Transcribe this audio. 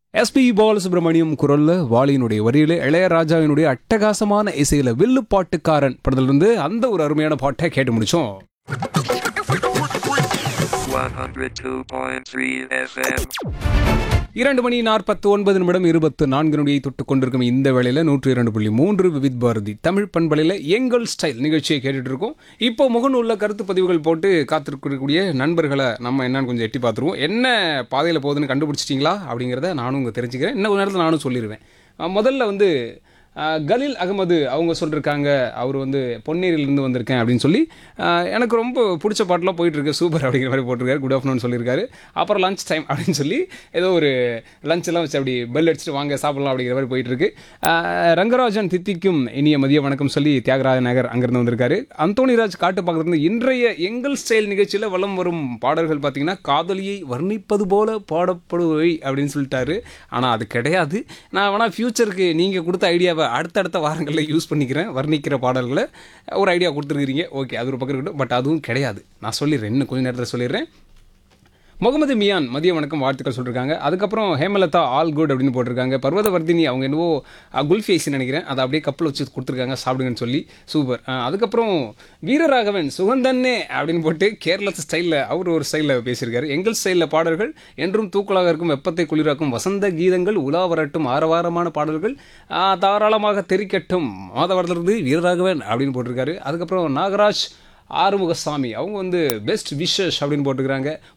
SP Balasubramaniam குரல்ல வாலியினுடைய வரியில இளையராஜாவினுடைய அட்டகாசமான இசையில வில்லு பாட்டுக்காரன் படத்திலிருந்து அந்த ஒரு அருமையான பாட்டை கேட்டு முடிச்சோம் 102.3 FM. இரண்டு மணி நாற்பத்தி ஒன்பது நிமிடம் இருபத்து நான்கு நொடியை தொட்டுக் கொண்டிருக்கும் இந்த வேளையில நூற்றி இரண்டு புள்ளி மூன்று விவித் பாரதி தமிழ் பண்பலையில எங்கள் ஸ்டைல் நிகழ்ச்சியை கேட்டுட்டு இருக்கோம் இப்போ முகநூல்ல கருத்து பதிவுகள் போட்டு காத்திருக்கக்கூடிய நண்பர்களை நம்ம என்னன்னு கொஞ்சம் எட்டி பார்த்துருவோம் என்ன பாதையில் போகுதுன்னு கண்டுபிடிச்சிட்டிங்களா அப்படிங்கிறத நானும் உங்க தெரிஞ்சுக்கிறேன் இன்னும் கொஞ்ச நேரத்தில் நானும் சொல்லிடுவேன் அஹ் முதல்ல வந்து அஹ், கலீல் அகமது அவங்க சொல்லியிருக்காங்க அவர் வந்து பொன்னேரியிலிருந்து வந்திருக்கேன் அப்படின்னு சொல்லி அஹ், எனக்கு ரொம்ப பிடிச்ச பாட்டெலாம் போயிட்டு இருக்கு சூப்பர் அப்படிங்கிற மாதிரி போட்டிருக்காரு குட் ஆஃப்டர்நூன் சொல்லியிருக்காரு அப்புறம் லஞ்ச் டைம் அப்படின்னு சொல்லி ஏதோ ஒரு லஞ்ச் எல்லாம் வச்சு அப்படி பெல் அடிச்சுட்டு வாங்க சாப்பிடலாம் அப்படிங்கிற மாதிரி போயிட்டு இருக்கு அஹ், ரங்கராஜன் தித்திக்கும் இனிய மதிய வணக்கம் சொல்லி தியாகராஜ நகர் அங்கிருந்து வந்திருக்காரு அந்தோணிராஜ் காட்டு பக்கத்துலேருந்து இன்றைய எங்கள் ஸ்டைல் நிகழ்ச்சியில் வலம் வரும் பாடல்கள் பார்த்தீங்கன்னா காதலியை வர்ணிப்பது போல பாடப்படுவை அப்படின்னு சொல்லிட்டாரு ஆனால் அது கிடையாது நான் வேணால் ஃப்யூச்சருக்கு நீங்கள் கொடுத்த ஐடியாவை அடுத்தடுத்த வாரங்களில் யூஸ் பண்ணிக்கிறேன் வர்ணிக்கிற பாடல்களை ஒரு ஐடியா கொடுத்துருக்கிறீங்க ஓகே அது ஒரு பக்கம் இருக்கட்டும் பட் அதுவும் கிடையாது நான் சொல்லிடுறேன் இன்னும் கொஞ்சம் நேரத்தில் சொல்லிடுறேன் முகமது மியான் மதிய வணக்கம் வாழ்த்துக்கள் சொல்லியிருக்காங்க அதுக்கப்புறம் ஹேமலதா ஆல் குட் அப்படின்னு போட்டிருக்காங்க பர்வதவர்தினி அவங்க என்னவோ அஹ், குல்ஃபி ஐஸ்னு நினைக்கிறேன் அதை அப்படியே கப்பில் வச்சு கொடுத்துருக்காங்க சாப்பிடுங்கன்னு சொல்லி சூப்பர் அஹ், அதுக்கப்புறம் வீரராகவன் சுகந்தன்னே அப்படின்னு போட்டு கேரள ஸ்டைலில் அவர் ஒரு ஸ்டைலில் பேசியிருக்காரு எங்கள் ஸ்டைலில் பாடல்கள் என்றும் தூக்கலாக இருக்கும் வெப்பத்தை குளிராக்கும் வசந்த கீதங்கள் உலா வரட்டும் ஆரவாரமான பாடல்கள் அஹ், தாராளமாக தெரிக்கட்டும் மாதவரத்திலிருந்து வீரராகவன் அப்படின்னு போட்டிருக்காரு அதுக்கப்புறம் நாகராஜ் ஆறுமுகசாமி அவங்க வந்து பெஸ்ட் விஷஸ் அப்படின்னு போட்டுக்கிறாங்க